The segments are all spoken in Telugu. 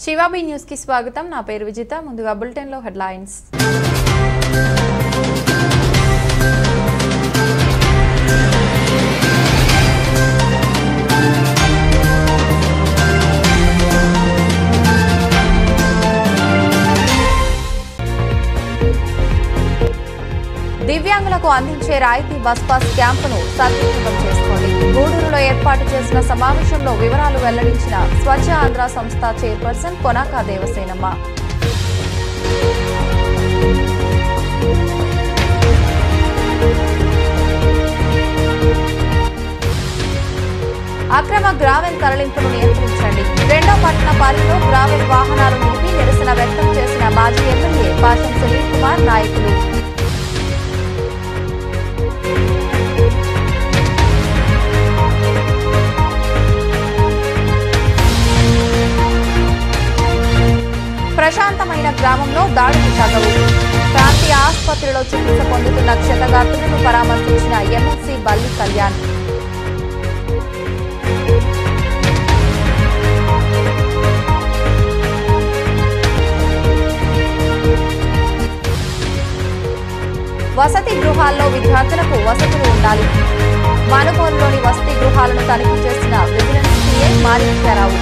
శివాబీ న్యూస్ కి స్వాగతం నా పేరు విజిత ముందుగా బులెటిన్ లో హెడ్లైన్స్ దివ్యాంగులకు అందించే రాయితీ బస్ పాస్ క్యాంపును సద్వినియోగం చేసుకోండి గూడూరులో ఏర్పాటు చేసిన సమావేశంలో వివరాలు వెల్లడించిన స్వచ్ఛ ఆంధ్ర సంస్థ చైర్పర్సన్ కొనాకా దేవసేనమ్మ అక్రమ గ్రావెల్ తరలింపును నియంత్రించండి రెండో పట్టణ పరిధిలో గ్రావెల్ వాహనాలు నిలిపి నిరసన వ్యక్తం చేసిన మాజీ ఎమ్మెల్యే పాషం సునీల్ కుమార్ నాయకులు ప్రశాంతమైన గ్రామంలో దాడులు తగవు ప్రాంతీయ ఆసుపత్రిలో చికిత్స పొందుతున్న క్షతగాత్రులను పరామర్శించిన ఎమ్మెల్సీ బల్లి కళ్యాణ్ వసతి గృహాల్లో విద్యార్థులకు వసతులు ఉండాలి మానుగోలులోని వసతి గృహాలను తనిఖీ చేసిన విజిలెన్స్ సీఐ మాణిక్యారావు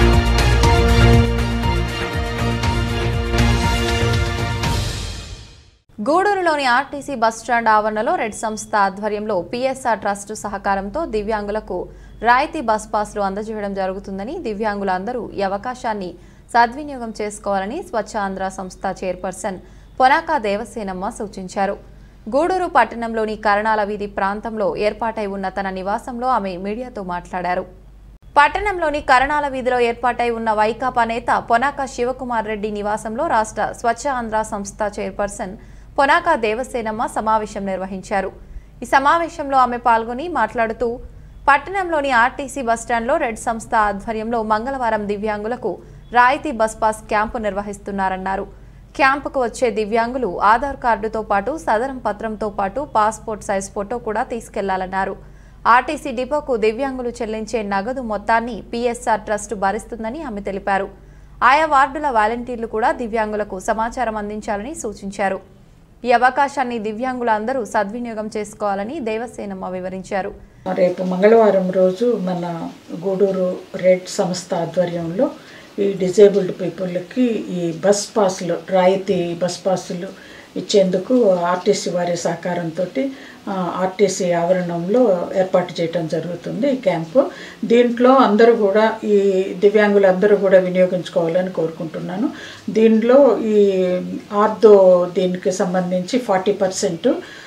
గూడూరులోని ఆర్టీసీ బస్టాండ్ ఆవరణలో రెడ్ సంస్థ ఆధ్వర్యంలో పిఎస్ఆర్ ట్రస్ట్ సహకారంతో దివ్యాంగులకు రాయితీ బస్ పాస్లు అందజేయడం జరుగుతుందని దివ్యాంగులందరూ ఈ అవకాశాన్ని సద్వినియోగం చేసుకోవాలని స్వచ్ఛ ఆంధ్ర సంస్థ చైర్పర్సన్ పొనాకా దేవసేనమ్మ సూచించారు గూడూరు పట్టణంలోని కరణాల వీధి ప్రాంతంలో ఏర్పాటై ఉన్న తన నివాసంలో ఆమె మీడియాతో మాట్లాడారు పట్టణంలోని కరణాల వీధిలో ఏర్పాటై ఉన్న వైకాపా నేత పొనాక శివకుమార్ రెడ్డి నివాసంలో రాష్ట్ర స్వచ్ఛ ఆంధ్ర సంస్థ చైర్పర్సన్ పొనాక దేవసేనమ్మ సమావేశం నిర్వహించారు ఈ సమావేశంలో ఆమె పాల్గొని మాట్లాడుతూ పట్టణంలోని ఆర్టీసీ బస్టాండ్లో రెడ్ సంస్థ ఆధ్వర్యంలో మంగళవారం దివ్యాంగులకు రాయితీ బస్ పాస్ క్యాంపు నిర్వహిస్తున్నారన్నారు క్యాంపుకు వచ్చే దివ్యాంగులు ఆధార్ కార్డుతో పాటు సదరం పత్రంతో పాటు పాస్పోర్ట్ సైజ్ ఫోటో కూడా తీసుకెళ్లాలన్నారు ఆర్టీసీ డిపోకు దివ్యాంగులు చెల్లించే నగదు మొత్తాన్ని పీఎస్ఆర్ ట్రస్ట్ భరిస్తుందని ఆమె తెలిపారు ఆయా వార్డుల వాలంటీర్లు కూడా దివ్యాంగులకు సమాచారం అందించాలని సూచించారు ఈ అవకాశాన్ని దివ్యాంగులందరూ సద్వినియోగం చేసుకోవాలని దేవసేనమ్మ వివరించారు రేపు మంగళవారం రోజు మన గూడూరు రెడ్ సంస్థ ఆధ్వర్యంలో ఈ డిజేబుల్డ్ పీపుల్కి ఈ బస్ పాసులు రాయితీ బస్ పాసులు ఇచ్చేందుకు ఆర్టీసీ వారి సహకారంతో ఆర్టీసీ ఆవరణంలో ఏర్పాటు చేయడం జరుగుతుంది ఈ క్యాంపు దీంట్లో అందరూ కూడా ఈ దివ్యాంగులందరూ కూడా వినియోగించుకోవాలని కోరుకుంటున్నాను దీంట్లో ఈ ఆర్థో దీనికి సంబంధించి ఫార్టీ పర్సెంట్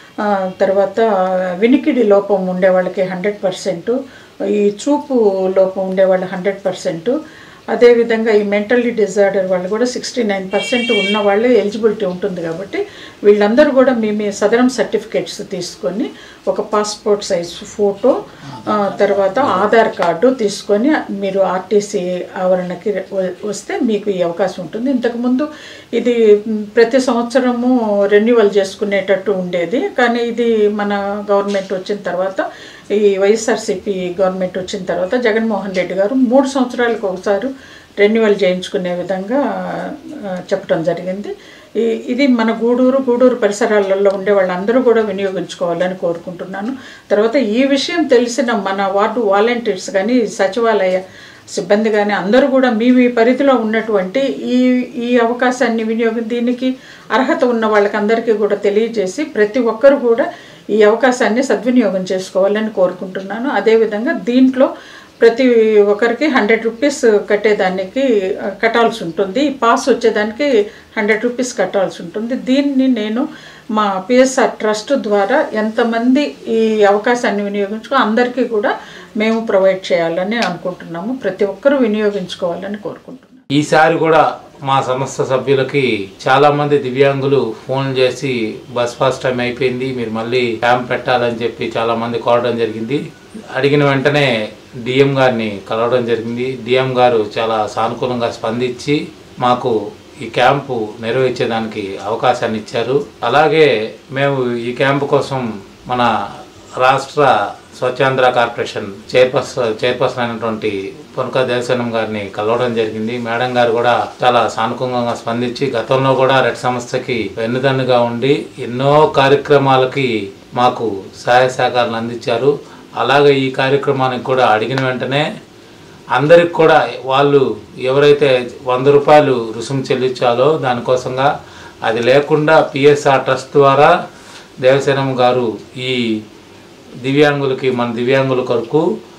తర్వాత వినికిడి లోపం ఉండే వాళ్ళకి హండ్రెడ్ పర్సెంట్ ఈ చూపు లోపం ఉండే వాళ్ళు హండ్రెడ్ పర్సెంట్ అదేవిధంగా ఈ మెంటల్లీ డిజార్డర్ వాళ్ళు కూడా సిక్స్టీ నైన్ పర్సెంట్ ఉన్న వాళ్ళే ఎలిజిబిలిటీ ఉంటుంది కాబట్టి వీళ్ళందరూ కూడా మీ మీ సదరం సర్టిఫికేట్స్ తీసుకొని ఒక పాస్పోర్ట్ సైజ్ ఫోటో ఆ, తర్వాత ఆధార్ కార్డు తీసుకొని మీరు ఆర్టీసీ ఆవరణకి వ- వస్తే మీకు ఈ అవకాశం ఉంటుంది ఇంతకుముందు ఇది మ్, ప్రతి సంవత్సరము రెన్యువల్ చేసుకునేటట్టు ఉండేది కానీ ఇది మన గవర్నమెంట్ వచ్చిన తర్వాత ఈ వైఎస్ఆర్సీపీ గవర్నమెంట్ వచ్చిన తర్వాత జగన్మోహన్ రెడ్డి గారు మూడు సంవత్సరాలకు ఒకసారి రెన్యువల్ చేయించుకునే విధంగా ఆ, చెప్పడం జరిగింది ఈ ఇది మన గూడూరు గూడూరు పరిసరాలలో ఉండే వాళ్ళందరూ కూడా వినియోగించుకోవాలని కోరుకుంటున్నాను తర్వాత ఈ విషయం తెలిసిన మన వార్డు వాలంటీర్స్ కానీ సచివాలయ సిబ్బంది కానీ అందరూ కూడా మీ మీ పరిధిలో ఉన్నటువంటి ఈ ఈ అవకాశాన్ని వినియోగం దీనికి అర్హత ఉన్న వాళ్ళకందరికీ కూడా తెలియజేసి ప్రతి ఒక్కరు కూడా ఈ అవకాశాన్ని సద్వినియోగం చేసుకోవాలని కోరుకుంటున్నాను అదేవిధంగా దీంట్లో ప్రతి ఒక్కరికి హండ్రెడ్ రూపీస్ కట్టేదానికి ఆ, కట్టాల్సి ఉంటుంది ఈ పాస్ వచ్చేదానికి హండ్రెడ్ రూపీస్ కట్టాల్సి ఉంటుంది దీన్ని నేను మా పిఎస్ఆర్ ట్రస్ట్ ద్వారా ఎంతమంది ఈ అవకాశాన్ని వినియోగించుకో అందరికీ కూడా మేము ప్రొవైడ్ చేయాలని అనుకుంటున్నాము ప్రతి ఒక్కరూ వినియోగించుకోవాలని కోరుకుంటున్నాను ఈసారి కూడా మా సంస్థ సభ్యులకి చాలా మంది దివ్యాంగులు ఫోన్ చేసి బస్ పాస్ టైం అయిపోయింది మీరు మళ్ళీ క్యాంప్ పెట్టాలని చెప్పి చాలా మంది కోరడం జరిగింది అడిగిన వెంటనే డిఎం గారిని కలవడం జరిగింది డిఎం గారు చాలా సానుకూలంగా స్పందించి మాకు ఈ క్యాంపు నిర్వహించేదానికి అవకాశాన్ని ఇచ్చారు అలాగే మేము ఈ క్యాంపు కోసం మన రాష్ట్ర స్వచ్ఛాంధ్ర కార్పొరేషన్ చైర్పర్సన్ చైర్పర్సన్ అయినటువంటి పొనక దేవసేనం గారిని కలవడం జరిగింది మేడం గారు కూడా చాలా సానుకూలంగా స్పందించి గతంలో కూడా రెడ్ సంస్థకి వెన్నుదన్నుగా ఉండి ఎన్నో కార్యక్రమాలకి మాకు సహాయ సహకారాలు అందించారు అలాగే ఈ కార్యక్రమానికి కూడా అడిగిన వెంటనే అందరికి కూడా వాళ్ళు ఎవరైతే వంద రూపాయలు రుసుము చెల్లించాలో దానికోసంగా అది లేకుండా పిఎస్ఆర్ ట్రస్ట్ ద్వారా దేవసేనం గారు ఈ దివ్యాంగులకి మన దివ్యాంగుల కొరకు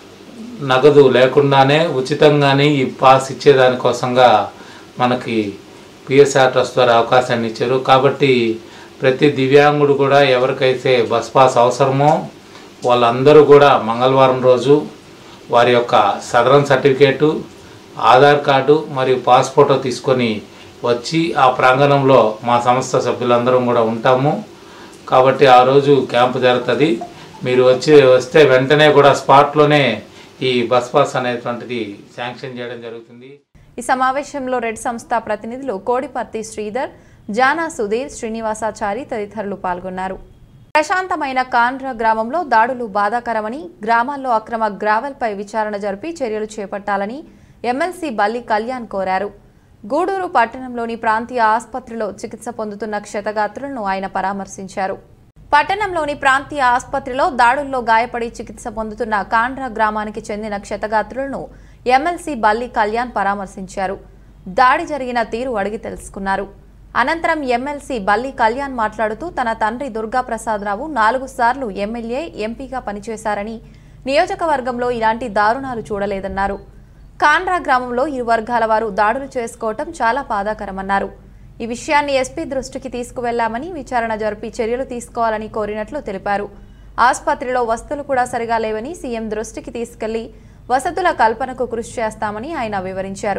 నగదు లేకుండానే ఉచితంగానే ఈ పాస్ ఇచ్చేదానికోసంగా మనకి పిఎస్ఆర్ ట్రస్ట్ ద్వారా అవకాశాన్ని ఇచ్చారు కాబట్టి ప్రతి దివ్యాంగుడు కూడా ఎవరికైతే బస్ పాస్ అవసరమో వాళ్ళందరూ కూడా మంగళవారం రోజు వారి యొక్క సదరన్ సర్టిఫికేటు ఆధార్ కార్డు మరియు పాస్పోర్ట్ తీసుకొని వచ్చి ఆ ప్రాంగణంలో మా సంస్థ సభ్యులందరం కూడా ఉంటాము కాబట్టి ఆ రోజు క్యాంపు జరుగుతుంది మీరు వచ్చి వస్తే వెంటనే కూడా స్పాట్లోనే ఈ బస్ పాస్ అనేటువంటిది శాంక్షన్ చేయడం జరుగుతుంది ఈ సమావేశంలో రెడ్ సంస్థ ప్రతినిధులు కోడిపర్తి శ్రీధర్ జానా సుధీర్ శ్రీనివాసాచారి తదితరులు పాల్గొన్నారు ప్రశాంతమైన కాండ్ర గ్రామంలో దాడులు బాధాకరమని గ్రామాల్లో అక్రమ గ్రావెల్పై విచారణ జరిపి చర్యలు చేపట్టాలని ఎమ్మెల్సీ బల్లి కళ్యాణ్ కోరారు గూడూరు పట్టణంలోని ప్రాంతీయ ఆసుపత్రిలో చికిత్స పొందుతున్న క్షతగాత్రులను ఆయన పరామర్శించారు పట్టణంలోని ప్రాంతీయ ఆసుపత్రిలో దాడుల్లో గాయపడి చికిత్స పొందుతున్న కాండ్రా గ్రామానికి చెందిన క్షతగాత్రులను ఎమ్మెల్సీ బల్లి కళ్యాణ్ పరామర్శించారు దాడి జరిగిన తీరు అడిగి తెలుసుకున్నారు అనంతరం ఎమ్మెల్సీ బల్లి కళ్యాణ్ మాట్లాడుతూ తన తండ్రి దుర్గాప్రసాదరావు నాలుగు సార్లు ఎమ్మెల్యే ఎంపీగా పనిచేశారని నియోజకవర్గంలో ఇలాంటి దారుణాలు చూడలేదన్నారు కాండ్రా గ్రామంలో ఇరు వర్గాల వారు దాడులు చేసుకోవటం చాలా బాధాకరమన్నారు ఈ విషయాన్ని ఎస్పీ దృష్టికి తీసుకువెళ్లామని విచారణ జరిపి చర్యలు తీసుకోవాలని కోరినట్లు తెలిపారు ఆసుపత్రిలో వస్తువులు కూడా సరిగా లేవని సీఎం దృష్టికి తీసుకెళ్లి వసతుల కల్పనకు కృషి చేస్తామని ఆయన వివరించారు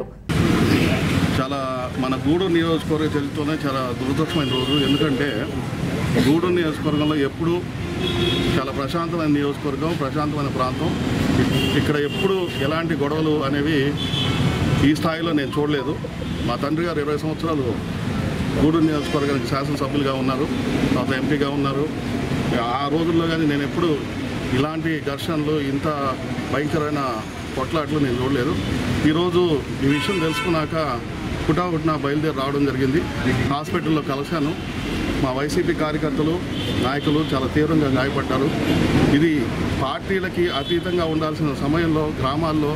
చాలా మన గూడూరు నియోజకవర్గ చరిత్రలోనే చాలా దురదృష్టమైన రోజు ఎందుకంటే గూడూరు నియోజకవర్గంలో ఎప్పుడు చాలా ప్రశాంతమైన నియోజకవర్గం ప్రశాంతమైన ప్రాంతం ఇక్కడ ఎప్పుడు ఎలాంటి గొడవలు అనేవి ఈ స్థాయిలో నేను చూడలేదు మా తండ్రి గారు ఇరవై సంవత్సరాలు గూడూరు నియోజకవర్గానికి శాసనసభ్యులుగా ఉన్నారు తర్వాత ఎంపీగా ఉన్నారు ఆ రోజుల్లో కానీ నేను ఎప్పుడు ఇలాంటి ఘర్షణలు ఇంత భయంకరమైన కొట్లాట్లు నేను చూడలేదు ఈరోజు ఈ విషయం తెలుసుకున్నాక పుటాపుట్న బయలుదేరి రావడం జరిగింది హాస్పిటల్లో కలిశాను మా వైసీపీ కార్యకర్తలు నాయకులు చాలా తీవ్రంగా గాయపడ్డారు ఇది పార్టీలకి అతీతంగా ఉండాల్సిన సమయంలో గ్రామాల్లో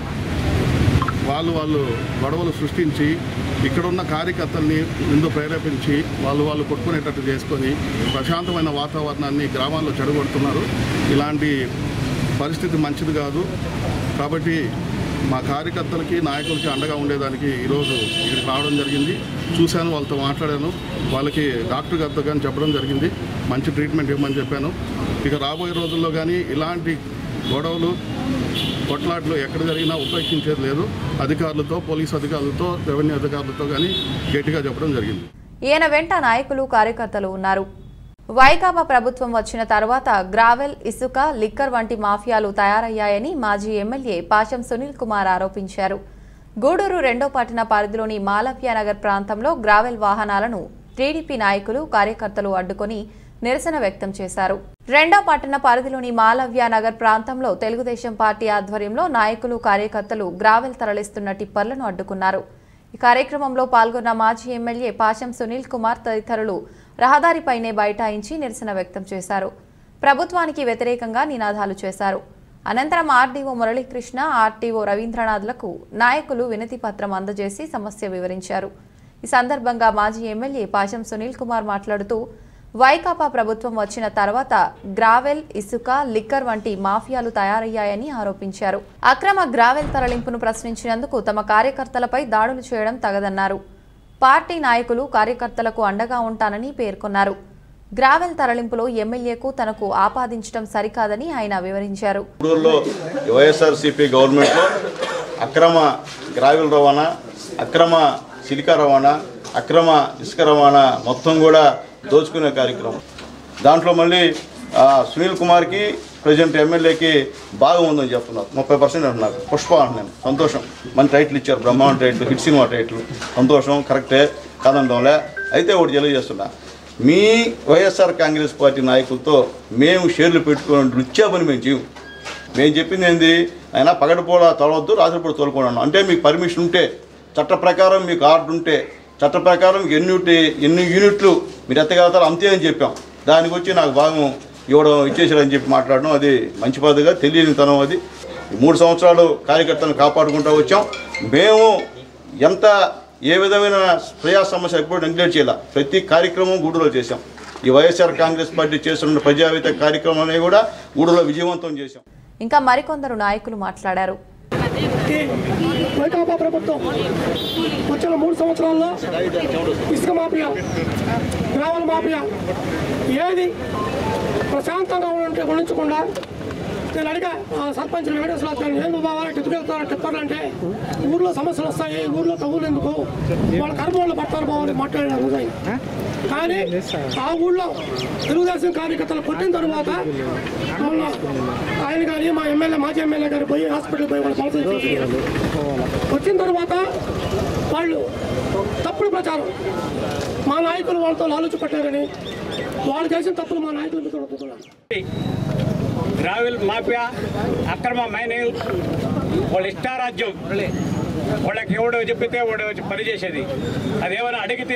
వాళ్ళు వాళ్ళు గొడవలు సృష్టించి ఇక్కడున్న కార్యకర్తల్ని ముందు ప్రేరేపించి వాళ్ళు వాళ్ళు కొట్టుకునేటట్టు చేసుకొని ప్రశాంతమైన వాతావరణాన్ని గ్రామాల్లో చెడగొడుతున్నారు ఇలాంటి పరిస్థితి మంచిది కాదు కాబట్టి మా కార్యకర్తలకి నాయకులకి అండగా ఉండేదానికి ఈరోజు ఇక్కడికి రావడం జరిగింది చూశాను వాళ్ళతో మాట్లాడాను వాళ్ళకి డాక్టర్ గారితో కానీ చెప్పడం జరిగింది మంచి ట్రీట్మెంట్ ఇవ్వమని చెప్పాను ఇక రాబోయే రోజుల్లో కానీ ఇలాంటి గొడవలు కొట్లాట్లు ఎక్కడ జరిగినా ఉపేక్షించేది లేదు అధికారులతో పోలీస్ అధికారులతో రెవెన్యూ అధికారులతో కానీ గట్టిగా చెప్పడం జరిగింది ఈయన వెంట నాయకులు కార్యకర్తలు ఉన్నారు వైకాపా ప్రభుత్వం వచ్చిన తర్వాత గ్రావెల్ ఇసుక లిక్కర్ వంటి మాఫియాలు తయారయ్యాయని మాజీ ఎమ్మెల్యే పాశం సునీల్ కుమార్ ఆరోపించారు గూడూరు రెండో పట్టణ పరిధిలోని మాలవ్యానగర్ ప్రాంతంలో గ్రావెల్ వాహనాలను టీడీపీ నాయకులు కార్యకర్తలు అడ్డుకొని నిరసన వ్యక్తం చేశారు రెండో పట్టణ పరిధిలోని మాలవ్యానగర్ ప్రాంతంలో తెలుగుదేశం పార్టీ ఆధ్వర్యంలో నాయకులు కార్యకర్తలు గ్రావెల్ తరలిస్తున్న టిప్పర్లను అడ్డుకున్నారు ఈ కార్యక్రమంలో పాల్గొన్న మాజీ ఎమ్మెల్యే పాశం సునీల్ కుమార్ తదితరులు రహదారిపైనే బైఠాయించి నిరసన వ్యక్తం చేశారు ప్రభుత్వానికి వ్యతిరేకంగా నినాదాలు చేశారు అనంతరం ఆర్డీఓ మురళీకృష్ణ ఆర్టీఓ రవీంద్రనాథ్లకు నాయకులు వినతి పత్రం అందజేసి సమస్య వివరించారు ఈ సందర్భంగా మాజీ ఎమ్మెల్యే పాశం సునీల్ కుమార్ మాట్లాడుతూ వైకాపా ప్రభుత్వం వచ్చిన తర్వాత గ్రావెల్ ఇసుక లిక్కర్ వంటి మాఫియాలు తయారయ్యాయని ఆరోపించారు అక్రమ గ్రావెల్ తరలింపును ప్రశ్నించినందుకు తమ కార్యకర్తలపై దాడులు చేయడం తగదన్నారు పార్టీ నాయకులు కార్యకర్తలకు అండగా ఉంటానని పేర్కొన్నారు గ్రావెల్ తరలింపులో ఎమ్మెల్యేకు తనకు ఆపాదించడం సరికాదని ఆయన వివరించారు గూడూరులో వైఎస్ఆర్సీపీ గవర్నమెంట్లో అక్రమ గ్రావిల్ రవాణా అక్రమ సిలికా రవాణా అక్రమ ఇసుక రవాణా మొత్తం కూడా దోచుకునే కార్యక్రమం దాంట్లో మళ్ళీ ఆ, సునీల్ కుమార్కి ప్రజెంట్ ఎమ్మెల్యేకి బాగా ఉందని చెప్తున్నారు ముప్పై పర్సెంట్ అంటున్నారు పుష్ప అంటున్నాను సంతోషం మంచి టైటిల్ ఇచ్చారు బ్రహ్మాండ టైటిల్ హిట్ సినిమా టైటిల్ సంతోషం కరెక్టే కాదండంలే అయితే ఒకటి తెలియజేస్తున్నా మీ వైఎస్ఆర్ కాంగ్రెస్ పార్టీ నాయకులతో మేము షేర్లు పెట్టుకుని నృత్య పని మేము చేయము మేము చెప్పింది ఏంది అయినా పగటిపూట తొలవద్దు రాత్రిపూట తోలుకోవడం అంటే మీకు పర్మిషన్ ఉంటే చట్ట ప్రకారం మీకు ఆర్డర్ ఉంటే చట్ట ప్రకారం మీకు ఎన్ని ఉంటే ఎన్ని యూనిట్లు మీరు ఎత్తగలుగుతారో అంతే అని చెప్పాం దానికి వచ్చి నాకు భాగం ఇవ్వడం ఇచ్చేసారని చెప్పి మాట్లాడడం అది మంచి పద్ధతిగా తెలియని తనం అది ఈ మూడు సంవత్సరాలు కార్యకర్తలను కాపాడుకుంటూ వచ్చాం మేము ఎంత ఏ విధమైన ప్రజా సమస్య ఎప్పుడు నెగ్లెక్ట్ చేయాల ప్రతి కార్యక్రమం గూడూరులో చేశాం ఈ వైఎస్ఆర్ కాంగ్రెస్ పార్టీ చేస్తున్న ప్రజావేత కార్యక్రమాన్ని కూడా గూడూరులో విజయవంతం చేశాం ఇంకా మరికొందరు నాయకులు మాట్లాడారు ఈ వైకాపా ప్రభుత్వం వచ్చిన మూడు సంవత్సరాల్లో ఇసుక మాఫియా గ్రామాల మాఫియా ఏది ప్రశాంతంగా ఉంటే ఉండించకుండా నేను అడిగా ఆ సర్పంచ్ వెంకటేశ్వర గారిని ఏం బాబా టిప్పుకెళ్తారు టిప్పర్లు అంటే ఊర్లో సమస్యలు వస్తాయి ఊర్లో తగులు ఎందుకు వాళ్ళ కర్మోళ్ళు పడతారు బాబు మాట్లాడిన రోజు ఆయన. కానీ ఆ ఊళ్ళో తెలుగుదేశం కార్యకర్తలు కొట్టిన తర్వాత మొన్న ఆయన కానీ మా ఎమ్మెల్యే మాజీ ఎమ్మెల్యే గారు పోయి హాస్పిటల్ పోయి వాళ్ళు పలసరించారు వచ్చిన తర్వాత వాళ్ళు తప్పుడు ప్రచారం మా నాయకులు వాళ్ళతో లాలుచి పట్టారని వాళ్ళు చేసిన తప్పులు మా నాయకులు మీద ఒప్పుకున్నారు గ్రావెల్ మాఫియా అక్రమ మైనింగ్ వాళ్ళ ఇష్టారాజ్యం వాళ్ళకి ఎవడో చెప్పితే వాడు వచ్చి పనిచేసేది అదేమైనా అడిగితే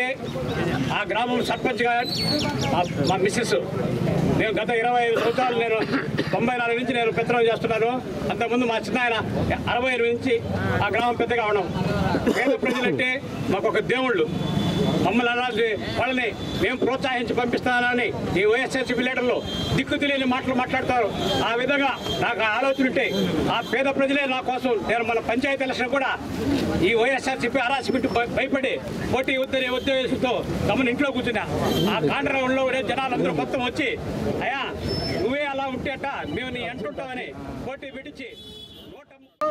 ఆ గ్రామం సర్పంచ్గా మా- మా మిస్సెస్ నేను గత ఇరవై ఐదు సంవత్సరాలు నేను తొంభై నాలుగు నుంచి నేను పెత్తనం చేస్తున్నాను అంతకుముందు మా చిన్న ఆయన అరవై ఎనిమిది నుంచి ఆ గ్రామం పెద్దగా ఉన్నాం పేద ప్రజలంటే మాకు ఒక దేవుళ్ళు మమ్మల్ని అనాల్సి వాళ్ళని మేము ప్రోత్సహించి పంపిస్తానని ఈ వైఎస్ఆర్సీపీ లీడర్లు దిక్కు తెలియని మాటలు మాట్లాడతారు ఆ విధంగా నాకు ఆ ఆలోచన ఉంటే ఆ పేద ప్రజలే నా కోసం నేను మన పంచాయతీ ఎలక్షన్ కూడా ఈ వైఎస్ఆర్సీపీ హరాస్మెంట్ భయపడి పోటీ వద్దనే ఉద్దేశంతో తమను ఇంట్లో కూర్చున్నా ఆ కాండ్రౌండ్లో ఉండే జనాలందరూ మొత్తం వచ్చి అయ్యా నువ్వే అలా ఉంటేట మేము నీ ఎంటుంటామని పోటీ పెట్టించి నూట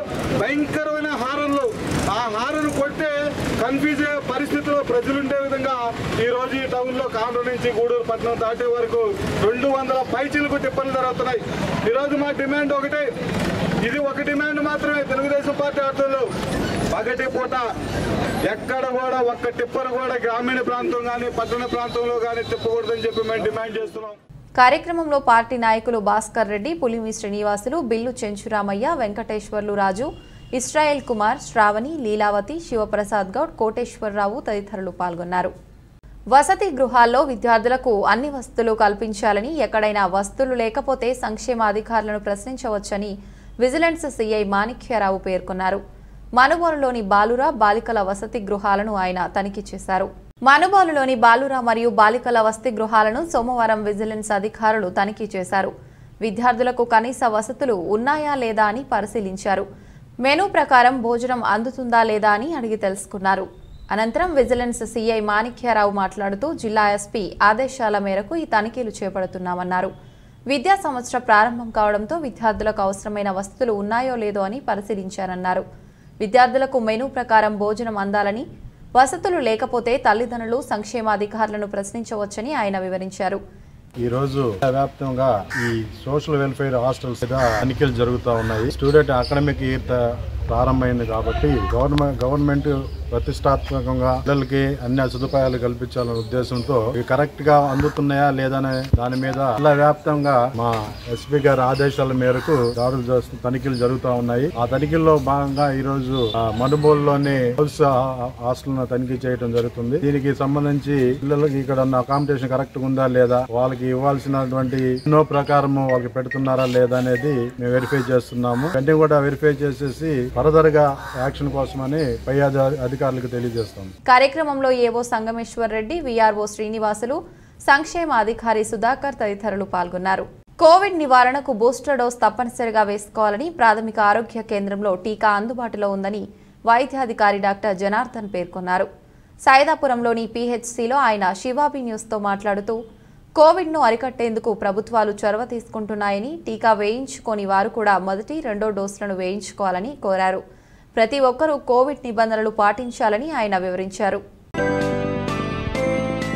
భయంకరమైన హారన్లు ఆ హారన్ కొట్టే కన్ఫ్యూజ్ అయ్యే పరిస్థితిలో ప్రజలు ఉండే విధంగా ఈ రోజు ఈ టౌన్ లో కాండ్ర నుంచి గూడూరు పట్టణం దాటే వరకు రెండు వందల పైచీలకు టిప్పలు జరుగుతున్నాయి ఈ రోజు మా డిమాండ్ ఒకటే ఇది ఒక డిమాండ్ మాత్రమే తెలుగుదేశం పార్టీ ఆధ్వర్యంలో పగటి పూట ఎక్కడ కూడా ఒక్క టిప్పర్ కూడా గ్రామీణ ప్రాంతం కానీ పట్టణ ప్రాంతంలో కానీ తిప్పకూడదని చెప్పి మేము డిమాండ్ చేస్తున్నాం కార్యక్రమంలో పార్టీ నాయకులు భాస్కర్ రెడ్డి పులిమి శ్రీనివాసులు బిల్లు చెంచురామయ్య వెంకటేశ్వర్లు రాజు ఇస్రాయేల్ కుమార్ శ్రావణి లీలావతి శివప్రసాద్ గౌడ్ కోటేశ్వరరావు తదితరులు పాల్గొన్నారు వసతి గృహాల్లో విద్యార్థులకు అన్ని వసతులు కల్పించాలని ఎక్కడైనా వస్తువులు లేకపోతే సంక్షేమాధికారులను ప్రశ్నించవచ్చని విజిలెన్స్ సీఐ మాణిక్యరావు పేర్కొన్నారు మనుబోలులోని బాలుర బాలికల వసతి గృహాలను ఆయన తనిఖీ చేశారు మనుబోలులోని బాలుర మరియు బాలికల వసతి గృహాలను సోమవారం విజిలెన్స్ అధికారులు తనిఖీ చేశారు విద్యార్థులకు కనీస వసతులు ఉన్నాయా లేదా అని పరిశీలించారు మెనూ ప్రకారం భోజనం అందుతుందా లేదా అని అడిగి తెలుసుకున్నారు అనంతరం విజిలెన్స్ సీఐ మాణిక్యారావు మాట్లాడుతూ జిల్లా ఎస్పీ ఆదేశాల మేరకు ఈ తనిఖీలు చేపడుతున్నామన్నారు విద్యా సంవత్సరం ప్రారంభం కావడంతో విద్యార్థులకు అవసరమైన వసతులు ఉన్నాయో లేదో అని పరిశీలించారన్నారు విద్యార్థులకు మెనూ ప్రకారం భోజనం అందాలని వసతులు లేకపోతే తల్లిదండ్రులు సంక్షేమాధికారులను ప్రశ్నించవచ్చని ఆయన వివరించారు ఈ రోజు వ్యాప్తంగా ఈ సోషల్ వెల్ఫేర్ హాస్టల్స్ మీద తనిఖీలు జరుగుతూ ఉన్నాయి స్టూడెంట్ అకాడమిక్ ఇయర్ త- ప్రారంభమైంది కాబట్టి గవర్నమెంట్ గవర్నమెంట్ ప్రతిష్టాత్మకంగా పిల్లలకి అన్ని సదుపాయాలు కల్పించాలనే ఉద్దేశంతో ఇవి కరెక్ట్ గా అందుతున్నాయా లేదనే దాని మీద జిల్లా వ్యాప్తంగా మా ఎస్పీ గారి ఆదేశాల మేరకు దాడులు చేస్తూ తనిఖీలు జరుగుతూ ఉన్నాయి ఆ తనిఖీల్లో భాగంగా ఈ రోజు ఆ, మనుబోలులోని గర్ల్స్ హాస్టల్ తనిఖీ చేయడం జరుగుతుంది దీనికి సంబంధించి పిల్లలకి ఇక్కడ ఉన్న అకామిడేషన్ కరెక్ట్ గా ఉందా లేదా వాళ్ళకి ఇవ్వాల్సినటువంటి ఎన్నో ప్రకారం వాళ్ళకి పెడుతున్నారా లేదా అనేది మేము వెరిఫై చేస్తున్నాము వెంటనే కూడా వెరిఫై చేసేసి ఫర్దర్ గా యాక్షన్ కోసమని పై అధి- అధికారులకు తెలియజేస్తాము కార్యక్రమంలో ఏవో సంగమేశ్వర్ రెడ్డి వీఆర్ఓ శ్రీనివాసులు సంక్షేమ అధికారి సుధాకర్ తదితరులు పాల్గొన్నారు కోవిడ్ నివారణకు బూస్టర్ డోస్ తప్పనిసరిగా వేసుకోవాలని ప్రాథమిక ఆరోగ్య కేంద్రంలో టీకా అందుబాటులో ఉందని వైద్యాధికారి డాక్టర్ జనార్దన్ పేర్కొన్నారు సైదాపురంలోని పీహెచ్సిలో ఆయన శివాబి న్యూస్తో మాట్లాడుతూ కోవిడ్ను అరికట్టేందుకు ప్రభుత్వాలు చొరవ తీసుకుంటున్నాయని టీకా వేయించుకోని వారు కూడా మొదటి రెండో డోసులను వేయించుకోవాలని కోరారు ప్రతి ఒక్కరూ కోవిడ్ నిబంధనలు పాటించాలని ఆయన వివరించారు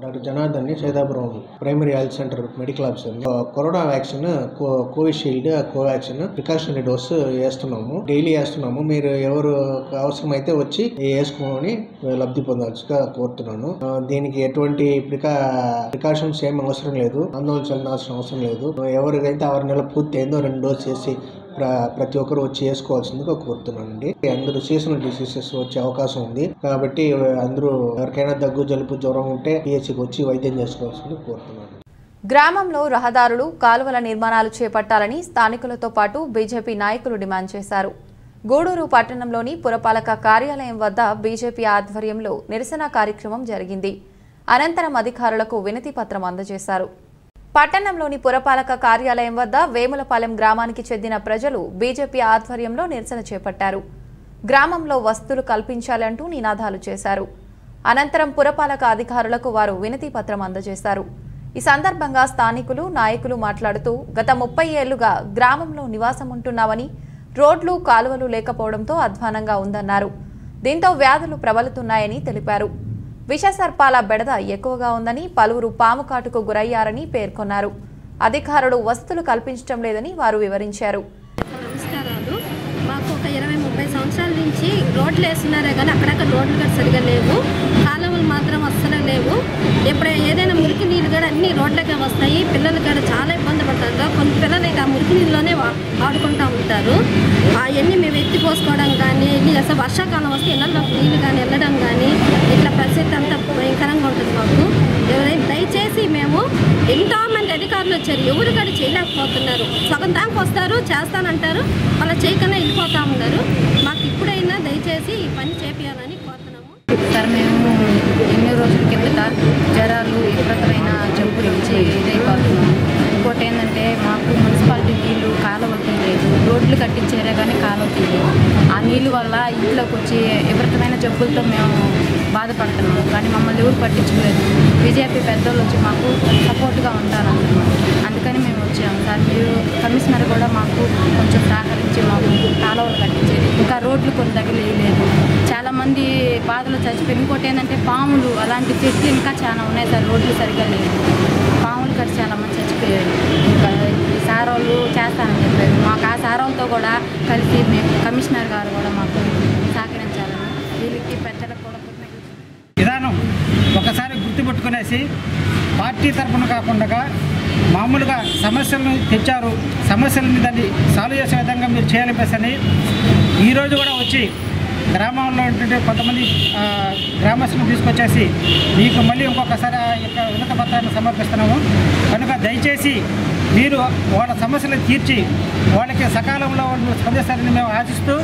డాక్టర్ జనార్దన్ని Saidapuram primary health centre medical officer corona vaccine co- Covishield Covaxin precautionary dose వేస్తున్నాము డైలీ వేస్తున్నాము మీరు ఎవరు అవసరమైతే వచ్చి వేసుకొని లబ్ధి పొందాల్సిగా కోరుతున్నాను ఆ, దీనికి ఎటువంటి ప్రికా ప్రికాషన్స్ ఏం అవసరం లేదు ఆందోళన చెందాల్సిన అవసరం లేదు ఎవరికైతే ఆరు నెలలు పూర్తి అయిందో రెండు డోస్ చేసి ప్ర ప్రతి ఒక్కరు వచ్చి వేసుకోవాల్సిందిగా కోరుతున్నానండి అందరూ సీజనల్ డిసీజెస్ వచ్చే అవకాశం ఉంది కాబట్టి అందరూ ఎవరికైనా దగ్గు జలుబు జ్వరం ఉంటే పిహెచ్సికి వచ్చి వైద్యం చేసుకోవాల్సింది కోరుతున్నాను గ్రామంలో రహదారులు కాలువల నిర్మాణాలు చేపట్టాలని స్థానికులతో పాటు బీజేపీ నాయకులు డిమాండ్ చేశారు గూడూరు పట్టణంలోని పురపాలక కార్యాలయం వద్ద బీజేపీ ఆధ్వర్యంలో నిరసన కార్యక్రమం జరిగింది అనంతరం అధికారులకు వినతి పత్రం అందజేశారు పట్టణంలోని పురపాలక కార్యాలయం వద్ద వేములపాలెం గ్రామానికి చెందిన ప్రజలు బీజేపీ ఆధ్వర్యంలో నిరసన చేపట్టారు గ్రామంలో వస్తువులు కల్పించాలంటూ నినాదాలు చేశారు అనంతరం పురపాలక అధికారులకు వారు వినతి పత్రం అందజేశారు ఈ సందర్భంగా స్థానికులు నాయకులు మాట్లాడుతూ గత ముప్పై ఏళ్లుగా గ్రామంలో నివాసం ఉంటున్నామని రోడ్లు కాలువలు లేకపోవడంతో అధ్వానంగా ఉందన్నారు దీంతో వ్యాధులు ప్రబలుతున్నాయని తెలిపారు విషసర్పాల బెడద ఎక్కువగా ఉందని పలువురు పాము కాటుకు గురయ్యారని పేర్కొన్నారు అధికారులు వసతులు కల్పించడం లేదని వారు వివరించారు నమస్కారాలు మాకు ఒక ఇరవై ముప్పై సంవత్సరాల నుంచి రోడ్లు వేస్తున్నారే కానీ అక్కడక్కడ రోడ్లు కూడా సరిగా లేవు కాలువలు మాత్రం అస్సలు లేవు ఎప్పుడు ఏదైనా మురికి నీళ్ళు కూడా అన్ని రోడ్లకే వస్తాయి పిల్లలు కూడా చాలా ఇబ్బంది పడతారు కొన్ని పిల్లలు అయితే ఆ మురికి నీళ్ళలోనే వా- ఆడుకుంటూ ఉంటారు అవన్నీ మేము ఎత్తిపోసుకోవడం కానీ ఇల్లు అసలు వర్షాకాలం వస్తే ఇళ్ళల్లో నీళ్ళు కానీ వెళ్ళడం కానీ ఇట్లా పరిస్థితి అంతా భయంకరంగా ఉంటుంది మాకు ఎవరైనా దయచేసి మేము ఎంతో మంది అధికారులు వచ్చారు ఎవరు కూడా చేయలేకపోతున్నారు సగం దాకా వస్తారు చేస్తానంటారు అలా చేయకుండా వెళ్ళిపోతా ఉన్నారు మాకు ఇప్పుడైనా దయచేసి ఈ పని చేపియాలని కోరుతున్నాము సార్ మేము ఎన్నో రోజుల కిందట జ్వరాలు విపరీతమైన జబ్బులు వచ్చి ఇదైపోతున్నాం ఇంకోటి ఏంటంటే మాకు మున్సిపాలిటీ నీళ్ళు కాలువకి లేదు రోడ్లు కట్టించారే కానీ కాలువకి లేదు ఆ నీళ్ళు వల్ల ఇంట్లోకి వచ్చి విపరీతమైన జబ్బులతో మేము బాధపడుతున్నాం కానీ మమ్మల్ని ఎవరు పట్టించుకోలేదు బీజేపీ పెద్దోళ్ళు వచ్చి మాకు సపోర్ట్గా ఉంటారన్నమాట అందుకని మేము వచ్చాము సార్ మీరు కమిషనర్ కూడా మాకు కొంచెం సహకరించి మాకు కాలువలు కట్టించేది ఇంకా రోడ్లు కొన్ని దగ్గర వేయలేదు చాలా మంది బాధలు చచ్చిపోయి ఇంకోటి ఏంటంటే పాములు అలాంటి చెట్లు ఇంకా చాలా ఉన్నాయి సార్ రోడ్లు సరిగా లేవు పాములు కట్టి చాలా మంది చచ్చిపోయారు ఇంకా ఈ సార్ వాళ్ళు చేస్తానని చెప్పారు మాకు ఆ సార్ వాళ్ళతో కూడా కలిసి మేము కమిషనర్ గారు కూడా మాకు సహకరించాలని వీళ్ళకి పెద్దలకు కూడా కృతజ్ఞతలు విధానం ఒకసారి గుర్తుపెట్టుకునేసి పార్టీ తరఫున కాకుండా మామూలుగా సమస్యలను తెచ్చారు సమస్యలని దాన్ని సాల్వ్ చేసే విధంగా మీరు చేయాలనిపిస్తని ఈరోజు కూడా వచ్చి గ్రామంలో ఉంటుంటే కొంతమంది ఆ, గ్రామస్తులను తీసుకొచ్చేసి మీకు మళ్ళీ ఇంకొకసారి ఆ యొక్క ఉన్నత పత్రాన్ని సమర్పిస్తున్నాము కనుక దయచేసి మీరు వాళ్ళ సమస్యలను తీర్చి వాళ్ళకి సకాలంలో వాళ్ళు స్పందిస్తారని మేము ఆశిస్తూ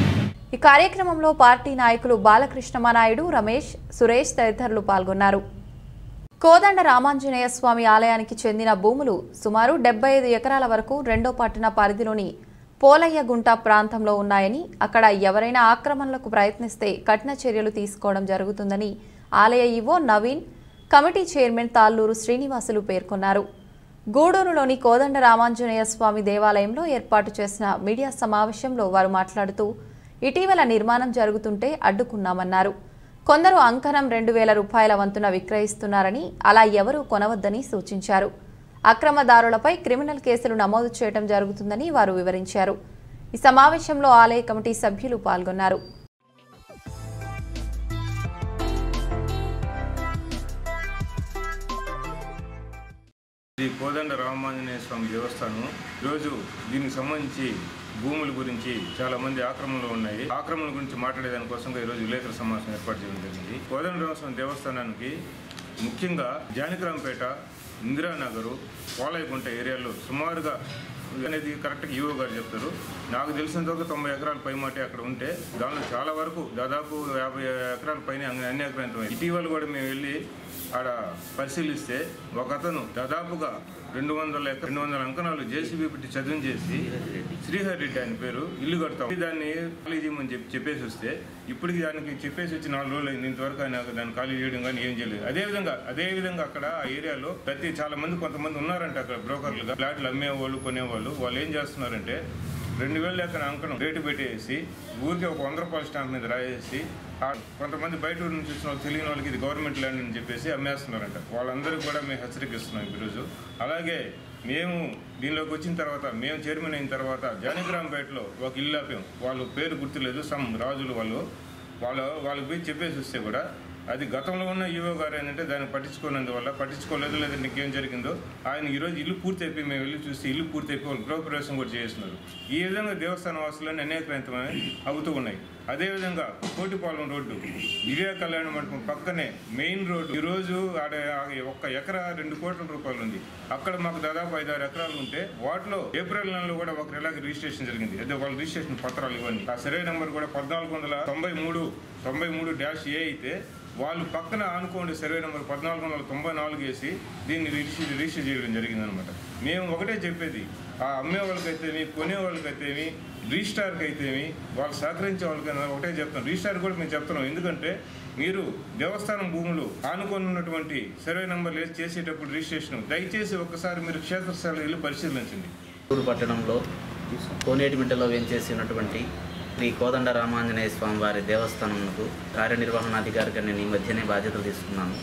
ఈ కార్యక్రమంలో పార్టీ నాయకులు బాలకృష్ణమానాయుడు రమేష్ సురేష్ తదితరులు పాల్గొన్నారు కోదండ రామాంజనేయ స్వామి ఆలయానికి చెందిన భూములు సుమారు డెబ్బై ఐదు ఎకరాల వరకు రెండో పట్టణ పరిధిలోని పోలయ్యగుంట ప్రాంతంలో ఉన్నాయని అక్కడ ఎవరైనా ఆక్రమణలకు ప్రయత్నిస్తే కఠిన చర్యలు తీసుకోవడం జరుగుతుందని ఆలయ EO Naveen committee chairman Talluru Srinivasulu పేర్కొన్నారు గూడూరులోని కోదండ రామాంజనేయ స్వామి దేవాలయంలో ఏర్పాటు చేసిన మీడియా సమావేశంలో వారు మాట్లాడుతూ ఇటీవల నిర్మాణం జరుగుతుంటే అడ్డుకున్నామన్నారు కొందరు అంకణం రెండు వేల రూపాయల వంతున విక్రయిస్తున్నారని అలా ఎవరూ కొనవద్దని సూచించారు అక్రమదారులపై క్రిమినల్ కేసులు నమోదు చేయడం జరుగుతుందని వారు వివరించారు ఈ సమావేశంలో ఆలయ కమిటీ సభ్యులు పాల్గొన్నారు ఇది కోదండ రామాంజనేయ స్వామి దేవస్థానం ఈరోజు దీనికి సంబంధించి భూముల గురించి చాలా మంది ఆక్రమణలు ఉన్నాయి ఆక్రమణ గురించి మాట్లాడేదాని కోసం ఈరోజు విలేకరుల సమావేశం ఏర్పాటు చేయడం జరిగింది కోదండ రామస్వామి దేవస్థానానికి ముఖ్యంగా జానకిరాంపేట ఇందిరానగరు పోలయగుంట ఏరియాలో సుమారుగా అనేది కరెక్ట్గా ఈవో గారు చెప్తారు నాకు తెలిసినంత వరకు తొంభై ఎకరాల పైమాటే అక్కడ ఉంటే దానిలో చాలా వరకు దాదాపు యాభై ఎకరాల పైన అన్యాక్రాంతమై ఇటీవల కూడా మేము వెళ్ళి ఆడ పరిశీలిస్తే ఒక అతను దాదాపుగా రెండు వందల ఎక- రెండు వందల అంకణాలు జేసీబీ పెట్టి చదువు చేసి శ్రీహరి రెడ్డి ఆయన పేరు ఇల్లు కడతాం దాన్ని ఖాళీ చేయమని చెప్పి చెప్పేసి వస్తే ఇప్పటికి దానికి చెప్పేసి వచ్చి నాలుగు రోజులు అయింది ఇంతవరకు ఆయన దాన్ని ఖాళీ చేయడం కానీ ఏం చేయలేదు అదే విధంగా అదే విధంగా అక్కడ ఆ ఏరియాలో ప్రతి చాలా మంది కొంతమంది ఉన్నారంట అక్కడ బ్రోకర్లుగా ఫ్లాట్లు అమ్మేవాళ్ళు కొనేవాళ్ళు వాళ్ళు ఏం చేస్తున్నారంటే రెండు వేలు లెక్కన అంకణం రేటు పెట్టేసి ఊరికి ఒక వంద రూపాయల స్టాంప్ మీద రాయేసి ఆ కొంతమంది బయట ఊరు నుంచి వచ్చిన వాళ్ళు తెలియని వాళ్ళకి ఇది గవర్నమెంట్ ల్యాండ్ అని చెప్పేసి అమ్మేస్తున్నారంట వాళ్ళందరికీ కూడా మేము హెచ్చరికిస్తున్నాం ఈరోజు అలాగే మేము దీనిలోకి వచ్చిన తర్వాత మేము చైర్మన్ అయిన తర్వాత జానగ్రాంపేటలో ఒక ఇల్లు ఆపాం వాళ్ళు పేరు గుర్తులేదు సమ్ రాజులు వాళ్ళు వాళ్ళు వాళ్ళకి పోయి చెప్పేసి వస్తే కూడా అది గతంలో ఉన్న ఈవో గారు ఏంటంటే దాన్ని పట్టించుకున్నందువల్ల పట్టించుకోలేదు లేదా ఇంకేం జరిగిందో ఆయన ఈరోజు ఇల్లు పూర్తి అయిపోయి మేము వెళ్ళి చూస్తే ఇల్లు పూర్తి అయిపోయి వాళ్ళు గృహప్రవేశం కూడా చేస్తున్నారు ఈ విధంగా దేవస్థాన వాసులన్నీ అనేకమైనమై అవుతూ ఉన్నాయి అదేవిధంగా కోటిపాలెం రోడ్డు దివ్య కళ్యాణ మండపం పక్కనే మెయిన్ రోడ్డు ఈ రోజు ఆడ ఒక్క ఎకరా రెండు కోట్ల రూపాయలు ఉంది అక్కడ మాకు దాదాపు ఐదు ఆరు ఎకరాలు ఉంటే వాటిలో ఏప్రిల్ నెలలో కూడా ఒక ఇలాగ రిజిస్ట్రేషన్ జరిగింది అదే వాళ్ళ రిజిస్ట్రేషన్ పత్రాలు ఇవన్నీ ఆ సర్వే నెంబర్ కూడా పద్నాలుగు వందల తొంభై మూడు తొంభై మూడు డాష్ ఏ అయితే వాళ్ళు పక్కన ఆనుకోండి సర్వే నెంబర్ పద్నాలుగు వందల తొంభై నాలుగు వేసి దీన్ని రిజిస్టర్ రిజిస్టర్ చేయడం జరిగిందనమాట మేము ఒకటే చెప్పేది ఆ అమ్మే వాళ్ళకైతేమి కొనే వాళ్ళకైతేమి రిజిస్టార్కి అయితేమి వాళ్ళు సహకరించే వాళ్ళకైనా ఒకటే చెప్తాం రిజిస్టార్ కూడా మేము చెప్తున్నాం ఎందుకంటే మీరు దేవస్థానం భూములు ఆనుకొని ఉన్నటువంటి సర్వే నెంబర్లు వేసి చేసేటప్పుడు రిజిస్ట్రేషన్ దయచేసి ఒక్కసారి మీరు క్షేత్రస్థాయిలో వెళ్ళి పరిశీలించండి ఊరు పట్టణంలో కోనేటిమిట్టలో వేంచేసినటువంటి శ్రీ కోదండ రామాంజనేయ స్వామి వారి దేవస్థానంకు కార్యనిర్వహణాధికారిగా నేను ఈ మధ్యనే బాధ్యతలు తీసుకున్నాను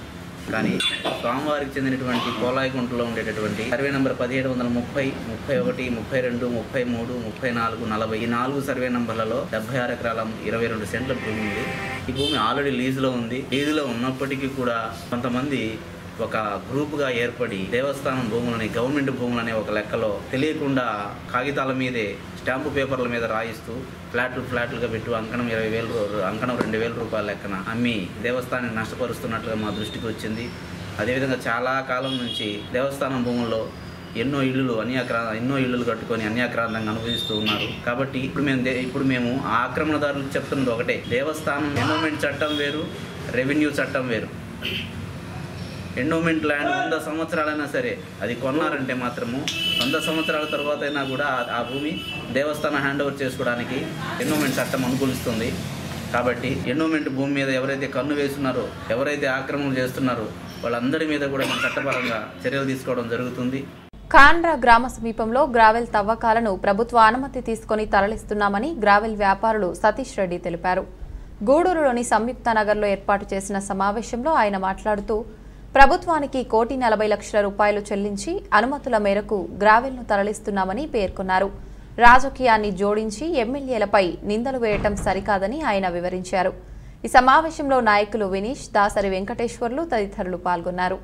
కానీ స్వామివారికి చెందినటువంటి కోలాయిగుంటలో ఉండేటటువంటి సర్వే నెంబర్ పదిహేడు వందల ముప్పై ముప్పై ఒకటి ముప్పై రెండు ముప్పై మూడు ముప్పై నాలుగు నలభై ఈ నాలుగు సర్వే నంబర్లలో డెబ్బై ఆరు ఎకరాల ఇరవై రెండు సెంట్ల భూమి ఉంది ఈ భూమి ఆల్రెడీ లీజులో ఉంది లీజులో ఉన్నప్పటికీ కూడా కొంతమంది ఒక గ్రూపుగా ఏర్పడి దేవస్థానం భూములని గవర్నమెంట్ భూములని ఒక లెక్కలో తెలియకుండా కాగితాల మీదే స్టాంపు పేపర్ల మీద రాయిస్తూ ఫ్లాట్లు ఫ్లాట్లుగా పెట్టు అంకణం ఇరవై వేలు రూ- అంకణం రెండు వేల రూపాయల లెక్కన అమ్మి దేవస్థానాన్ని నష్టపరుస్తున్నట్లుగా మా దృష్టికి వచ్చింది అదేవిధంగా చాలా కాలం నుంచి దేవస్థానం భూముల్లో ఎన్నో ఇళ్ళు అన్యాక్రా ఎన్నో ఇళ్ళు కట్టుకొని అన్యాక్రాంతంగా అనుభవిస్తూ ఉన్నారు కాబట్టి ఇప్పుడు మేము దే- ఇప్పుడు మేము ఆ ఆక్రమణదారులకు చెప్తున్నది ఒకటే దేవస్థానం ఎండోమెంట్ చట్టం వేరు రెవెన్యూ చట్టం వేరు ఎండోమెంట్ ల్యాండ్ వంద సంవత్సరాలైనా సరే అది కొన్నారంటే మాత్రము వంద సంవత్సరాల తర్వాత అయినా కూడా ఆ- ఆ భూమి దేవస్థానం హ్యాండ్ ఓవర్ చేసుకోవడానికి ఎండోమెంట్ చట్టం అనుకూలిస్తుంది కాబట్టి ఎండోమెంట్ భూమి మీద ఎవరైతే కన్ను వేస్తున్నారో ఎవరైతే ఆక్రమణ చేస్తున్నారో వాళ్ళందరి మీద కూడా మేము చట్టపరంగా చర్యలు తీసుకోవడం జరుగుతుంది కాండ్రా గ్రామ సమీపంలో గ్రావెల్ తవ్వకాలను ప్రభుత్వ అనుమతి తీసుకొని తరలిస్తున్నామని గ్రావెల్ వ్యాపారులు సతీష్ రెడ్డి తెలిపారు గూడూరులోని సంయుక్త నగర్లో ఏర్పాటు చేసిన సమావేశంలో ఆయన మాట్లాడుతూ ప్రభుత్వానికి కోటి నలభై లక్షల రూపాయలు చెల్లించి అనుమతుల మేరకు గ్రావెల్ను తరలిస్తున్నామని పేర్కొన్నారు రాజకీయాన్ని జోడించి ఎమ్మెల్యేలపై నిందలు వేయటం సరికాదని ఆయన వివరించారు ఈ సమావేశంలో నాయకులు వినీష్ దాసరి వెంకటేశ్వర్లు తదితరులు పాల్గొన్నారు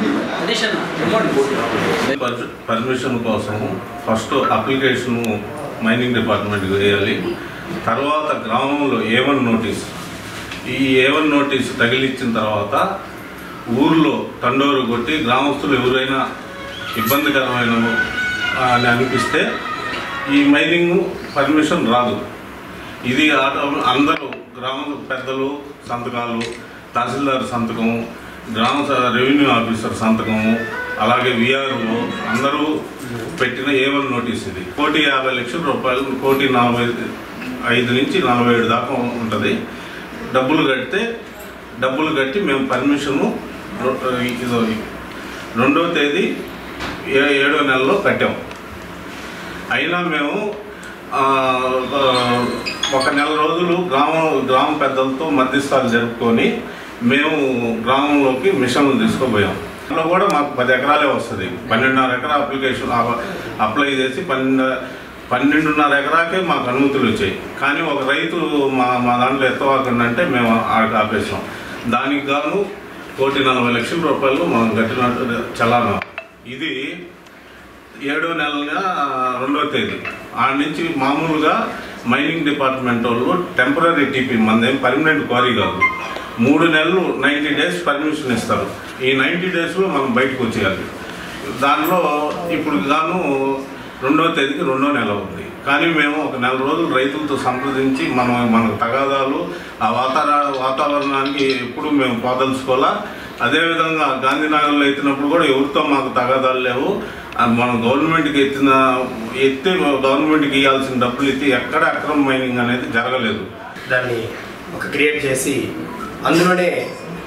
పర్- పర్మిషన్ కోసం ఫస్ట్ అప్లికేషన్ మైనింగ్ డిపార్ట్మెంట్కి వేయాలి తర్వాత గ్రామంలో ఏవన్ నోటీస్ ఈ ఏవన్ నోటీస్ తగిలిచ్చిన తర్వాత ఊర్లో తండోరు కొట్టి గ్రామస్తులు ఎవరైనా ఇబ్బందికరమైన అని అనిపిస్తే ఈ మైనింగ్ పర్మిషన్ రాదు ఇది ఆటో- అందరూ గ్రామ పెద్దలు సంతకాలు తహసీల్దార్ సంతకము గ్రామ స- రెవెన్యూ ఆఫీసర్ సంతకము అలాగే విఆర్ఓ అందరూ పెట్టిన ఏవన్ నోటీస్ ఇది కోటి యాభై లక్షల రూపాయలు కోటి నలభై ఐదు నుంచి నలభై ఏడు దాకా ఉంటుంది డబ్బులు కడితే డబ్బులు కట్టి మేము పర్మిషను రొ- ఇదో రెండవ తేదీ ఏ ఏడో నెలలో కట్టాం అయినా మేము ఆ, ఆ, ఒక నెల రోజులు గ్రామ గ్రామ పెద్దలతో మధ్యస్థాలు జరుపుకొని మేము గ్రామంలోకి మిషన్లు తీసుకుపోయాం అందులో కూడా మాకు పది ఎకరాలే వస్తుంది పన్నెండున్నర ఎకరా అప్లికేషన్ ఆ- అప్లై చేసి పన్నెండు పన్నెండున్నర ఎకరాకే మాకు అనుమతులు వచ్చాయి కానీ ఒక రైతు మా మా దాంట్లో ఎత్తవాకండి అంటే మేము ఆడికి ఆపేసాం దానికి గాను కోటి నలభై లక్షల రూపాయలు మనం కట్టినట్టు చలానా ఇది ఏడో నెల రెండో తేదీ ఆడ నుంచి మామూలుగా మైనింగ్ డిపార్ట్మెంట్ వాళ్ళు టెంపరీ టీపీ మనదేం పర్మనెంట్ క్వారీ కాదు మూడు నెలలు నైంటీ డేస్ పర్మిషన్ ఇస్తారు ఈ నైంటీ డేస్లో మనం బయటకు వచ్చేయాలి దానిలో ఇప్పుడు గాను రెండో తేదీకి రెండో నెల ఉంది కానీ మేము ఒక నెల రోజులు రైతులతో సంప్రదించి మనం మనకు తగాదాలు ఆ వాతావరణ వాతావరణానికి ఎప్పుడు మేము పోదలుచుకోవాలా అదేవిధంగా గాంధీనగర్లో ఎత్తినప్పుడు కూడా ఎవరితో మాకు తగాదాలు లేవు ఆ మనం గవర్నమెంట్కి ఎత్తిన ఎత్తి గవర్నమెంట్కి ఇవ్వాల్సిన డబ్బులు ఎత్తి ఎక్కడ అక్రమ మైనింగ్ అనేది జరగలేదు దాన్ని ఒక క్రియేట్ చేసి అందులోనే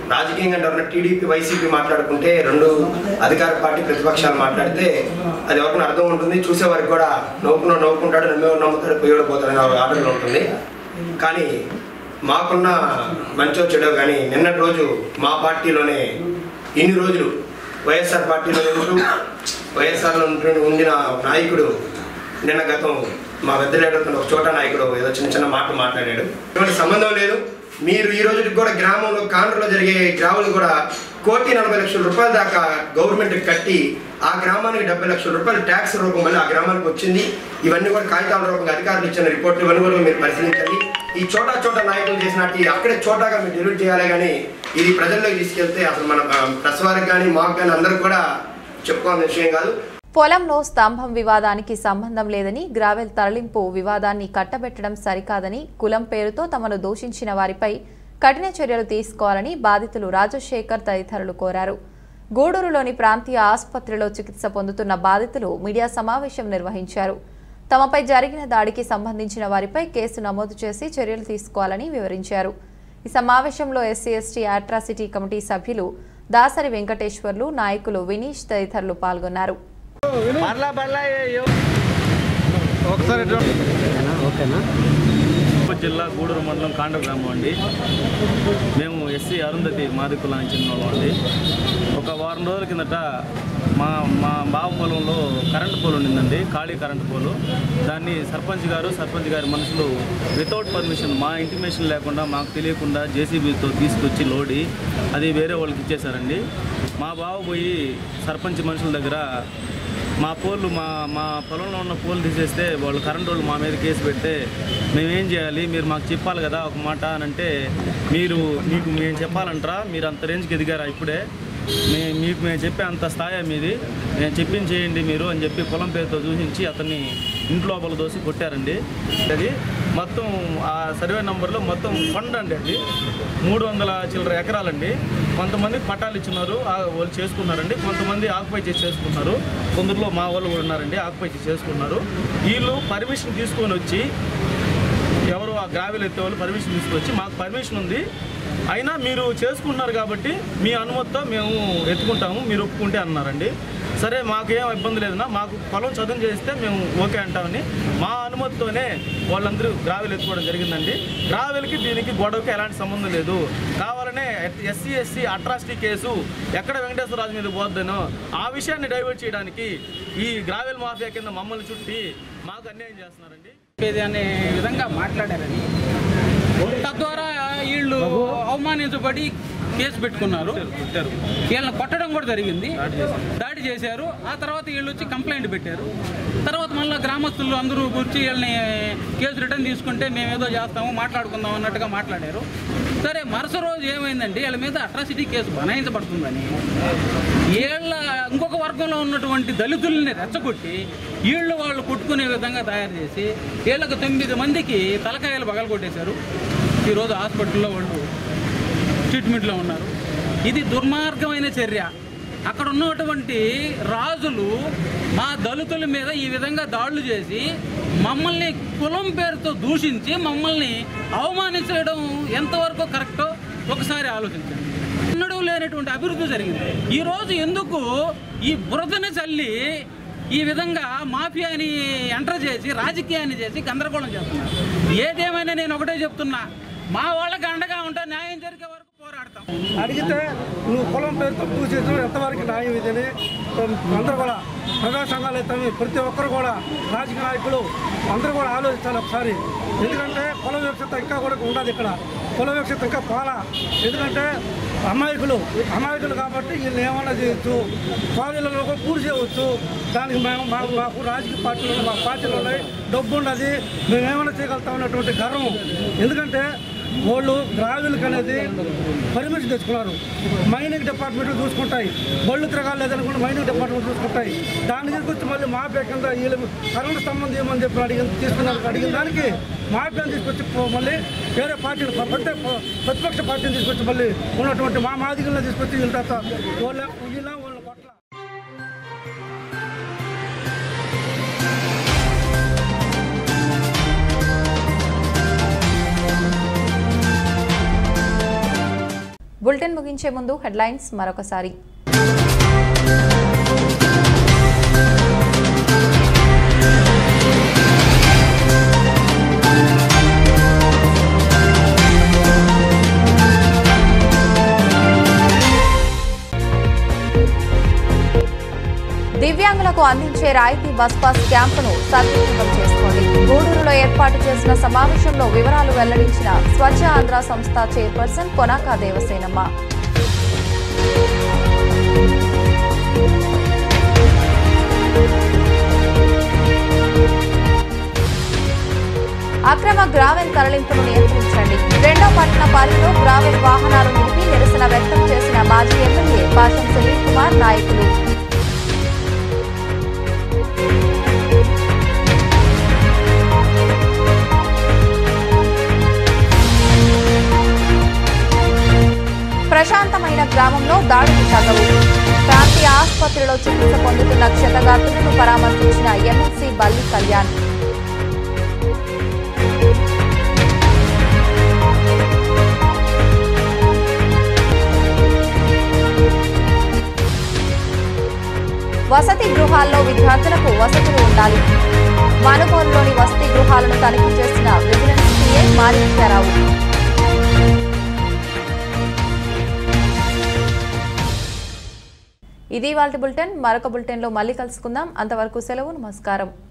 రాజకీయంగా ఎవరైనా టీడీపీ వైసీపీ మాట్లాడుకుంటే రెండు అధికార పార్టీ ప్రతిపక్షాలు మాట్లాడితే అది ఎవరికైనా అర్థం ఉంటుంది చూసేవారికి కూడా నవ్వుకున్న నవ్వుకుంటాడు నమ్మేవాడు నమ్ముతాడు పోయేవాడు పోతాడని ఆర్డర్లో ఉంటుంది కానీ మాకున్న మంచో చెడో కానీ నిన్నటి రోజు మా పార్టీలోనే ఇన్ని రోజులు వైఎస్ఆర్ పార్టీలో ఉంటూ వైఎస్ఆర్లో ఉంటూ ఉండిన నాయకుడు నిన్న గతం మా పెద్ద లీడర్తో ఒక చోట నాయకుడు ఏదో చిన్న చిన్న మాటలు మాట్లాడాడు ఎటువంటి సంబంధం లేదు మీరు ఈ రోజుకి కూడా గ్రామంలో కాండ్రలో జరిగే గ్రామాలు కూడా కోటి నలభై లక్షల రూపాయల దాకా గవర్నమెంట్ కట్టి ఆ గ్రామానికి డెబ్బై లక్షల రూపాయలు ట్యాక్స్ రూపం వల్ల ఆ గ్రామానికి వచ్చింది ఇవన్నీ కూడా కాగితాల రూపంగా అధికారులు ఇచ్చిన రిపోర్ట్లు ఇవన్నీ కూడా మీరు పరిశీలించండి ఈ చోటా చోటా నాయకులు చేసినట్టు అక్కడే చోటాగా మీరు డిలీట్ చేయాలి కానీ ఇది ప్రజల్లోకి తీసుకెళ్తే అసలు మన ప్రెస్ వారికి కానీ మాకు కానీ అందరికి కూడా చెప్పుకోవాల్సిన విషయం కాదు పొలంలో స్తంభం వివాదానికి సంబంధం లేదని గ్రావెల్ తరలింపు వివాదాన్ని కట్టబెట్టడం సరికాదని కులం పేరుతో తమను దూషించిన వారిపై కఠిన చర్యలు తీసుకోవాలని బాధితులు రాజశేఖర్ తదితరులు కోరారు గూడూరులోని ప్రాంతీయ ఆసుపత్రిలో చికిత్స పొందుతున్న బాధితులు మీడియా సమావేశం నిర్వహించారు తమపై జరిగిన దాడికి సంబంధించిన వారిపై కేసు నమోదు చేసి చర్యలు తీసుకోవాలని వివరించారు ఈ సమావేశంలో ఎస్సీ ఎస్టీ అట్రాసిటీ కమిటీ సభ్యులు దాసరి వెంకటేశ్వర్లు నాయకులు వినీష్ తదితరులు పాల్గొన్నారు మరలా మరలా ఒకసారి ఓకేనా జిల్లా గూడూరు మండలం కాండ గ్రామం అండి మేము ఎస్సీ అరుంధతి మాది కులానికి చెందిన వాళ్ళం అండి ఒక వారం రోజుల కిందట మా మా బావ పొలంలో కరెంటు పోల్ ఉండిందండి ఖాళీ కరెంటు పోలు దాన్ని సర్పంచ్ గారు సర్పంచ్ గారి మనుషులు వితౌట్ పర్మిషన్ మా ఇంటిమేషన్ లేకుండా మాకు తెలియకుండా జేసీబీతో తీసుకొచ్చి లోడి అది వేరే వాళ్ళకి ఇచ్చేశారండి మా బావ పోయి సర్పంచ్ మనుషుల దగ్గర మా పోళ్ళు మా మా పొలంలో ఉన్న పోలు తీసేస్తే వాళ్ళు కరెంట్ వాళ్ళు మా మీద కేసు పెడితే మేమేం చేయాలి మీరు మాకు చెప్పాలి కదా ఒక మాట అని అంటే మీరు మీకు మేము చెప్పాలంటారా మీరు అంత రేంజ్కి ఎదిగారా ఇప్పుడే మే మీకు మేము చెప్పే అంత స్థాయి మీది నేను చెప్పించేయండి మీరు అని చెప్పి పొలం పేరుతో చూసించి అతన్ని ఇంట్లో లోపల దోసి కొట్టారండి అది మొత్తం ఆ సర్వే నంబర్లో మొత్తం ఫండ్ అండి అది మూడు వందల చిల్లర ఎకరాలండి కొంతమంది పట్టాలు ఇచ్చున్నారు ఆ వాళ్ళు చేసుకున్నారండి కొంతమంది ఆక్యుపై చేసి చేసుకున్నారు కొందరిలో మా వాళ్ళు కూడా ఉన్నారండి ఆక్యుపై చేసి చేసుకున్నారు వీళ్ళు పర్మిషన్ తీసుకొని వచ్చి ఎవరు ఆ గ్రావెల్ ఎత్తే వాళ్ళు పర్మిషన్ తీసుకొచ్చి మాకు పర్మిషన్ ఉంది అయినా మీరు చేసుకుంటున్నారు కాబట్టి మీ అనుమతితో మేము ఎత్తుకుంటాము మీరు ఒప్పుకుంటే అన్నారండి సరే మాకేం ఇబ్బంది లేదన్నా మాకు పొలం చదువు చేస్తే మేము ఓకే అంటామని మా అనుమతితోనే వాళ్ళందరూ గ్రావెల్ ఎత్తుకోవడం జరిగిందండి గ్రావెల్కి దీనికి గొడవకి ఎలాంటి సంబంధం లేదు కావాలనే ఎస్సీ ఎస్సీ అట్రాసిటీ కేసు ఎక్కడ వెంకటేశ్వరరాజు మీద పోద్దనో ఆ విషయాన్ని డైవర్ట్ చేయడానికి ఈ గ్రావెల్ మాఫియా కింద మమ్మల్ని చుట్టి మాకు అన్యాయం చేస్తున్నారండి చెప్పేది అనే విధంగా మాట్లాడారని తద్వారా వీళ్ళు అవమానించబడి కేసు పెట్టుకున్నారు వీళ్ళని కొట్టడం కూడా జరిగింది దాడి చేశారు ఆ తర్వాత వీళ్ళు వచ్చి కంప్లైంట్ పెట్టారు తర్వాత మళ్ళీ గ్రామస్తులు అందరూ కూర్చి వీళ్ళని కేసు రిటర్న్ తీసుకుంటే మేము ఏదో చేస్తాము మాట్లాడుకుందాం అన్నట్టుగా మాట్లాడారు సరే మరుస రోజు ఏమైందంటే వీళ్ళ మీద అట్రాసిటీ కేసు బనాయించబడుతుందని వీళ్ళ ఇంకొక వర్గంలో ఉన్నటువంటి దళితుల్ని రెచ్చగొట్టి వీళ్ళు వాళ్ళు కొట్టుకునే విధంగా తయారు చేసి వీళ్ళకు తొమ్మిది మందికి తలకాయలు పగలగొట్టేశారు ఈరోజు హాస్పిటల్లో వాళ్ళు ట్రీట్మెంట్లో ఉన్నారు ఇది దుర్మార్గమైన చర్య అక్కడ ఉన్నటువంటి రాజులు మా దళితుల మీద ఈ విధంగా దాడులు చేసి మమ్మల్ని కులం పేరుతో దూషించి మమ్మల్ని అవమానించడం ఎంతవరకు కరెక్టో ఒకసారి ఆలోచించండి ఎన్నడూ లేనటువంటి అభివృద్ధి జరిగింది ఈరోజు ఎందుకు ఈ బురదని చల్లి ఈ విధంగా మాఫియాని ఎంటర్ చేసి రాజకీయాన్ని చేసి గందరగోళం చేస్తున్నారు ఏదేమైనా నేను ఒకటే చెప్తున్నా మా వాళ్ళకి అండగా ఉంటా న్యాయం జరిగే వరకు పోరాడతాం అడిగితే నువ్వు పొలం పేరు తప్పు చేసిన ఎంతవరకు న్యాయం ఇదని అందరూ కూడా ప్రజా సంఘాలు అయితే ప్రతి ఒక్కరు కూడా రాజకీయ నాయకులు అందరూ కూడా ఆలోచించాలి ఒకసారి ఎందుకంటే కుల వివక్షత ఇంకా కూడా ఉండదు ఇక్కడ కుల వివక్షత ఇంకా పోలా ఎందుకంటే అమాయకులు అమాయకులు కాబట్టి వీళ్ళు ఏమన్నా చేయొచ్చు కాలేజీలలో కూడా పూర్తి చేయవచ్చు దానికి మేము మాకు మాకు రాజకీయ పార్టీలు ఉన్నాయి, మా పార్టీలు ఉన్నాయి డబ్బు ఉన్నది మేము ఏమైనా చేయగలుగుతాం అన్నటువంటి గర్వం ఎందుకంటే వాళ్ళు గ్రావెల్కి అనేది పర్మిషన్ తెచ్చుకున్నారు మైనింగ్ డిపార్ట్మెంట్ చూసుకుంటాయి బళ్ళు తిరగాలి లేదనుకుంటే మైనింగ్ డిపార్ట్మెంట్ చూసుకుంటాయి దాని తీసుకొచ్చి మళ్ళీ మాఫియా కింద వీళ్ళు కరెంటు స్తంభం తీయమని చెప్పి అడిగిన తీసుకున్నారు అడిగిన దానికి మాఫియాని తీసుకొచ్చి పో- మళ్ళీ వేరే పార్టీలు ప్రతి ప్రతిపక్ష పార్టీని తీసుకొచ్చి మళ్ళీ ఉన్నటువంటి మా మాదిగలను తీసుకొచ్చి వీళ్ళ తర్వాత వాళ్ళ వీళ్ళ వాళ్ళ పట్ల బులెటిన్ ముగించే ముందు హెడ్లైన్స్ మరొకసారి దివ్యాంగులకు అందించే రాయితీ బస్ పాస్ క్యాంపును సద్వినియోగం చేసుకోండి గూడూరులో ఏర్పాటు చేసిన సమావేశంలో వివరాలు వెల్లడించిన స్వచ్ఛ ఆంధ్ర సంస్థ చైర్పర్సన్ కొనాకా దేవసేనమ్మ అక్రమ గ్రావెల్ తరలింపును నియంత్రించండి రెండో పట్టణ పాలనలో గ్రావెల్ వాహనాలు నిలిపి నిరసన వ్యక్తం చేసిన మాజీ ఎమ్మెల్యే పాషం సునీల్ కుమార్ నాయకులు ప్రశాంతమైన గ్రామంలో దాడులు తగవు ప్రాంతీయ ఆసుపత్రిలో చికిత్స పొందుతున్న క్షతగాత్రులను పరామర్శించిన ఎమ్మెల్సీ బల్లి కళ్యాణ్ వసతి గృహాల్లో విద్యార్థులకు వసతులు ఉండాలి మనుగోలులోని వసతి గృహాలను తనిఖీ చేసిన విజిలెన్స్ సీఐ మాణిక్యారావు ఇది వాళ్ళ బులెటిన్ మరొక బులెటిన్లో మళ్ళీ కలుసుకుందాం అంతవరకు సెలవు నమస్కారం